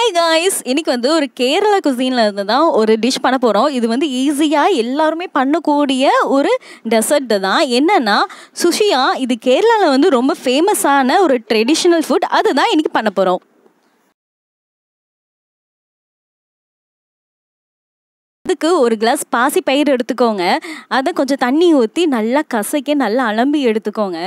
guys இன்னைக்கு வந்து ஒரு கேரளா குசீனில் இருந்து தான் ஒரு டிஷ் பண்ண போகிறோம் இது வந்து ஈஸியாக எல்லாருமே பண்ணக்கூடிய ஒரு டெசர்ட் தான் என்னன்னா சுஷியா இது கேரளாவில் வந்து ரொம்ப ஃபேமஸான ஒரு ட்ரெடிஷ்னல் ஃபுட் அதுதான் இன்னைக்கு பண்ண போகிறோம் அதுக்கு ஒரு கிளாஸ் பாசி பயிர் எடுத்துக்கோங்க அதை கொஞ்சம் தண்ணி ஊற்றி நல்லா கசக்கி நல்லா அலம்பி எடுத்துக்கோங்க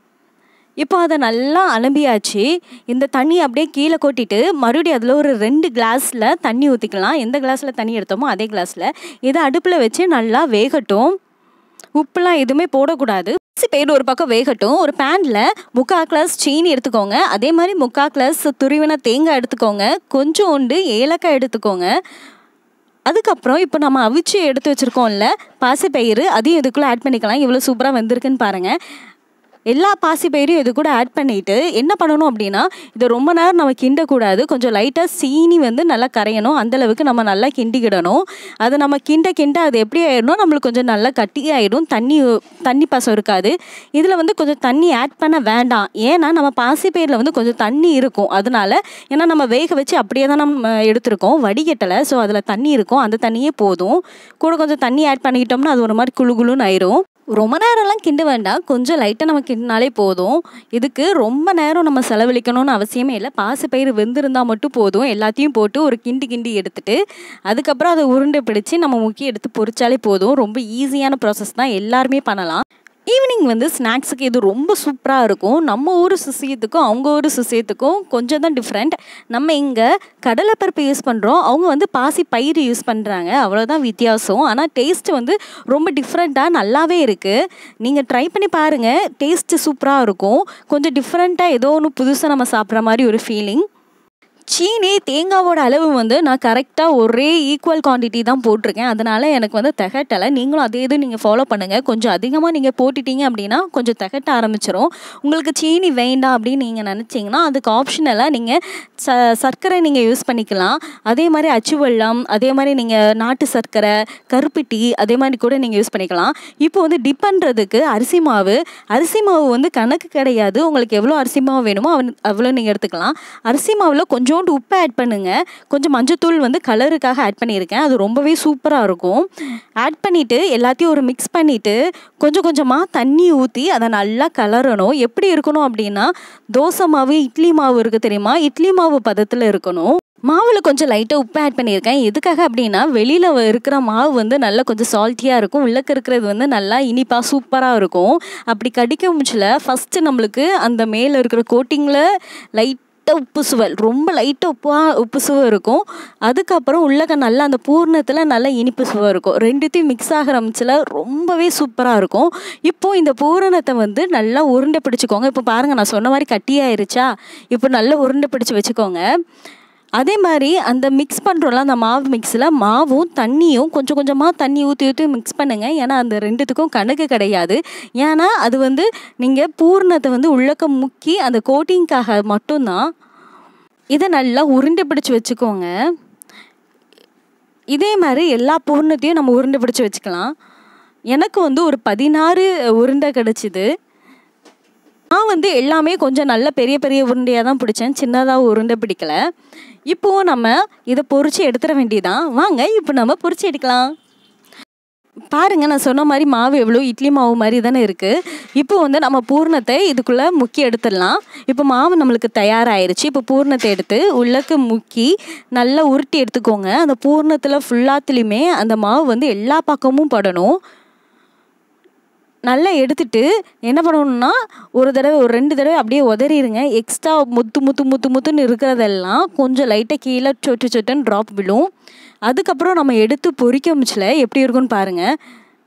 இப்போ அதை நல்லா அலம்பியாச்சு இந்த தண்ணி அப்படியே கீழே கொட்டிட்டு மறுபடியும் அதில் ஒரு ரெண்டு கிளாஸில் தண்ணி ஊற்றிக்கலாம் எந்த கிளாஸில் தண்ணி எடுத்தோமோ அதே கிளாஸில் இதை அடுப்பில் வச்சு நல்லா வேகட்டும் உப்புலாம் எதுவுமே போடக்கூடாது அரிசி பயிர் ஒரு பக்கம் வேகட்டும் ஒரு பேனில் முக்கால் கிளாஸ் சீனி எடுத்துக்கோங்க அதே மாதிரி முக்கால் கிளாஸ் துருவின தேங்காய் எடுத்துக்கோங்க கொஞ்சோண்டு ஏலக்காய் எடுத்துக்கோங்க அதுக்கப்புறம் இப்போ நம்ம அவிச்சு எடுத்து வச்சுருக்கோம்ல பாசிப்பயிறு அதையும் இதுக்குள்ளே ஆட் பண்ணிக்கலாம் இவ்வளோ சூப்பராக வந்திருக்குன்னு பாருங்கள் எல்லா பாசி பயிரையும் இது கூட ஆட் பண்ணிவிட்டு என்ன பண்ணணும் அப்படின்னா இதை ரொம்ப நேரம் நம்ம கிண்டக்கூடாது கொஞ்சம் லைட்டாக சீனி வந்து நல்லா கரையணும் அந்தளவுக்கு நம்ம நல்லா கிண்டிக்கிடணும் அது நம்ம கிண்ட கிண்ட அது எப்படி ஆயிடணும் நம்மளுக்கு கொஞ்சம் நல்லா கட்டி ஆகிடும் தண்ணி தண்ணி பாசம் இருக்காது இதில் வந்து கொஞ்சம் தண்ணி ஆட் பண்ண வேண்டாம் ஏன்னா நம்ம பாசி பயிரில் வந்து கொஞ்சம் தண்ணி இருக்கும் அதனால ஏன்னா நம்ம வேக வச்சு அப்படியே தான் நம்ம எடுத்திருக்கோம் வடிகட்டலை ஸோ அதில் தண்ணி இருக்கும் அந்த தண்ணியே போதும் கூட கொஞ்சம் தண்ணி ஆட் பண்ணிக்கிட்டோம்னா அது ஒரு மாதிரி குழு குழுன்னு ஆயிரும் ரொம்ப நேரம்லாம் கிண்ட வேண்டாம் கொஞ்சம் லைட்டாக நம்ம கிண்டினாலே போதும் இதுக்கு ரொம்ப நேரம் நம்ம செலவழிக்கணும்னு அவசியமே இல்லை பாசிப்பயிறு வெந்திருந்தால் மட்டும் போதும் எல்லாத்தையும் போட்டு ஒரு கிண்டி கிண்டி எடுத்துட்டு அதுக்கப்புறம் அதை உருண்டை பிடிச்சி நம்ம முக்கி எடுத்து பொரிச்சாலே போதும் ரொம்ப ஈஸியான ப்ராசஸ் தான் எல்லாருமே பண்ணலாம் ஈவினிங் வந்து ஸ்நாக்ஸுக்கு இது ரொம்ப சூப்பராக இருக்கும் நம்ம ஊர் சுசியத்துக்கும் அவங்க ஊர் சுசியத்துக்கும் கொஞ்சம் தான் டிஃப்ரெண்ட் நம்ம இங்கே கடலைப்பருப்பு யூஸ் பண்ணுறோம் அவங்க வந்து பாசி பயிறு யூஸ் பண்ணுறாங்க அவ்வளோதான் வித்தியாசம் ஆனால் டேஸ்ட் வந்து ரொம்ப டிஃப்ரெண்ட்டாக நல்லாவே இருக்குது நீங்கள் ட்ரை பண்ணி பாருங்கள் டேஸ்ட்டு சூப்பராக இருக்கும் கொஞ்சம் டிஃப்ரெண்ட்டாக ஏதோ ஒன்று புதுசாக நம்ம சாப்பிட்ற மாதிரி ஒரு ஃபீலிங் சீனி தேங்காவோட அளவு வந்து நான் கரெக்டாக ஒரே ஈக்குவல் குவான்டிட்டி தான் போட்டிருக்கேன் அதனால் எனக்கு வந்து திகட்டலை நீங்களும் அதே இது நீங்கள் ஃபாலோ பண்ணுங்கள் கொஞ்சம் அதிகமாக நீங்கள் போட்டுட்டீங்க அப்படின்னா கொஞ்சம் திகட்ட ஆரம்பிச்சிரும் உங்களுக்கு சீனி வேண்டாம் அப்படின்னு நீங்கள் நினச்சிங்கன்னா அதுக்கு ஆப்ஷனலாக நீங்கள் ச சர்க்கரை நீங்கள் யூஸ் பண்ணிக்கலாம் அதே மாதிரி அச்சு வெல்லம் அதே மாதிரி நீங்கள் நாட்டு சர்க்கரை கருப்பட்டி அதே மாதிரி கூட நீங்கள் யூஸ் பண்ணிக்கலாம் இப்போ வந்து டிப் பண்ணுறதுக்கு அரிசி மாவு அரிசி மாவு வந்து கணக்கு கிடையாது உங்களுக்கு எவ்வளோ அரிசி மாவு வேணுமோ அவன் அவ்வளோ நீங்கள் எடுத்துக்கலாம் அரிசி மாவில் கொஞ்சம் கொஞ்சோண்டு உப்பு ஆட் பண்ணுங்கள் கொஞ்சம் மஞ்சத்தூள் வந்து கலருக்காக ஆட் பண்ணியிருக்கேன் அது ரொம்பவே சூப்பராக இருக்கும் ஆட் பண்ணிவிட்டு எல்லாத்தையும் ஒரு மிக்ஸ் பண்ணிவிட்டு கொஞ்சம் கொஞ்சமாக தண்ணி ஊற்றி அதை நல்லா கலரணும் எப்படி இருக்கணும் அப்படின்னா தோசை மாவு இட்லி மாவு இருக்குது தெரியுமா இட்லி மாவு பதத்தில் இருக்கணும் மாவில் கொஞ்சம் லைட்டாக உப்பு ஆட் பண்ணியிருக்கேன் எதுக்காக அப்படின்னா வெளியில் இருக்கிற மாவு வந்து நல்லா கொஞ்சம் சால்ட்டியாக இருக்கும் உள்ளக்க இருக்கிறது வந்து நல்லா இனிப்பாக சூப்பராக இருக்கும் அப்படி கடிக்க முச்சில் ஃபஸ்ட்டு நம்மளுக்கு அந்த மேலே இருக்கிற கோட்டிங்கில் லைட் லைட்டாக உப்பு சுவல் ரொம்ப லைட்டாக உப்பா உப்பு சுவை இருக்கும் அதுக்கப்புறம் உள்ளக்க நல்லா அந்த பூர்ணத்தில் நல்லா இனிப்பு சுவை இருக்கும் ரெண்டுத்தையும் மிக்ஸ் ஆகிற மிச்சில் ரொம்பவே சூப்பராக இருக்கும் இப்போது இந்த பூரணத்தை வந்து நல்லா உருண்டை பிடிச்சிக்கோங்க இப்போ பாருங்கள் நான் சொன்ன மாதிரி கட்டியாயிருச்சா இப்போ நல்லா உருண்டை பிடிச்சி வச்சுக்கோங்க அதே மாதிரி அந்த மிக்ஸ் பண்ணுறோம்ல அந்த மாவு மிக்ஸில் மாவும் தண்ணியும் கொஞ்சம் கொஞ்சமாக தண்ணி ஊற்றி ஊற்றி மிக்ஸ் பண்ணுங்கள் ஏன்னா அந்த ரெண்டுத்துக்கும் கணக்கு கிடையாது ஏன்னா அது வந்து நீங்கள் பூர்ணத்தை வந்து உள்ளக்க முக்கி அந்த கோட்டிங்காக மட்டும்தான் இதை நல்லா உருண்டை பிடிச்சி வச்சுக்கோங்க இதே மாதிரி எல்லா பூர்ணத்தையும் நம்ம உருண்டை பிடிச்சி வச்சுக்கலாம் எனக்கு வந்து ஒரு பதினாறு உருண்டை கிடச்சிது நான் வந்து எல்லாமே கொஞ்சம் நல்ல பெரிய பெரிய உருண்டையாக தான் பிடிச்சேன் சின்னதாக உருண்டை பிடிக்கல இப்போது நம்ம இதை பொறிச்சு எடுத்துட வேண்டியதான் வாங்க இப்போ நம்ம பொறிச்சு எடுக்கலாம் பாருங்கள் நான் சொன்ன மாதிரி மாவு எவ்வளோ இட்லி மாவு மாதிரி தானே இருக்குது இப்போ வந்து நம்ம பூர்ணத்தை இதுக்குள்ளே முக்கி எடுத்துடலாம் இப்போ மாவு நம்மளுக்கு தயாராகிருச்சு இப்போ பூர்ணத்தை எடுத்து உள்ளக்கு முக்கி நல்லா உருட்டி எடுத்துக்கோங்க அந்த பூர்ணத்தில் ஃபுல்லாத்துலேயுமே அந்த மாவு வந்து எல்லா பக்கமும் படணும் நல்லா எடுத்துட்டு என்ன பண்ணணும்னா ஒரு தடவை ஒரு ரெண்டு தடவை அப்படியே உதறிடுங்க எக்ஸ்ட்ரா முத்து முத்து முத்து முத்துன்னு இருக்கிறதெல்லாம் கொஞ்சம் லைட்டாக கீழே சொட்டு சொட்டுன்னு ட்ராப் விழும் அதுக்கப்புறம் நம்ம எடுத்து பொறிக்க முச்சில் எப்படி இருக்குன்னு பாருங்கள்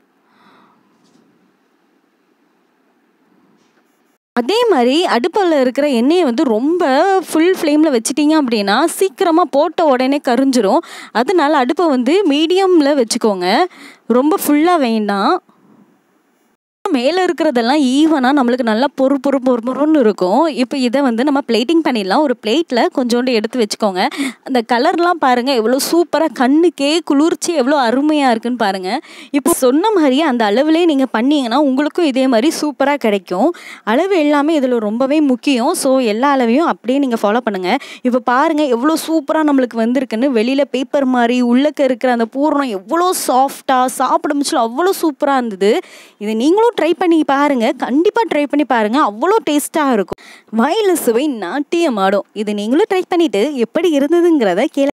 அதே மாதிரி அடுப்பில் இருக்கிற எண்ணெயை வந்து ரொம்ப ஃபுல் ஃப்ளேமில் வச்சிட்டிங்க அப்படின்னா சீக்கிரமாக போட்ட உடனே கரிஞ்சிரும் அதனால அடுப்பை வந்து மீடியமில் வச்சுக்கோங்க ரொம்ப ஃபுல்லாக வேண்டாம் மேலே இருக்கிறதெல்லாம் ஈவனாக நம்மளுக்கு நல்லா பொறு பொறு பொறு பொறுன்னு இருக்கும் இப்போ இதை வந்து நம்ம பிளேட்டிங் பண்ணிடலாம் ஒரு பிளேட்டில் கொஞ்சோண்டு எடுத்து வச்சுக்கோங்க அந்த கலர்லாம் பாருங்கள் எவ்வளோ சூப்பராக கண்ணுக்கே குளிர்ச்சி எவ்வளோ அருமையாக இருக்குன்னு பாருங்கள் இப்போ சொன்ன மாதிரியே அந்த அளவுலேயே நீங்கள் பண்ணீங்கன்னா உங்களுக்கும் இதே மாதிரி சூப்பராக கிடைக்கும் அளவு எல்லாமே இதில் ரொம்பவே முக்கியம் ஸோ எல்லா அளவையும் அப்படியே நீங்கள் ஃபாலோ பண்ணுங்கள் இப்போ பாருங்கள் எவ்வளோ சூப்பராக நம்மளுக்கு வந்திருக்குன்னு வெளியில் பேப்பர் மாதிரி உள்ளக்க இருக்கிற அந்த பூரணம் எவ்வளோ சாஃப்டாக சாப்பிட முடிச்சல அவ்வளோ சூப்பராக இருந்தது இதை நீங்களும் ட்ரை பண்ணி பாருங்கள் கண்டிப்பாக ட்ரை பண்ணி பாருங்கள் அவ்வளோ டேஸ்ட்டாக இருக்கும் வாயில் சுவை நாட்டியம் ஆடும் இது நீங்களும் ட்ரை பண்ணிவிட்டு எப்படி இருந்ததுங்கிறத கேள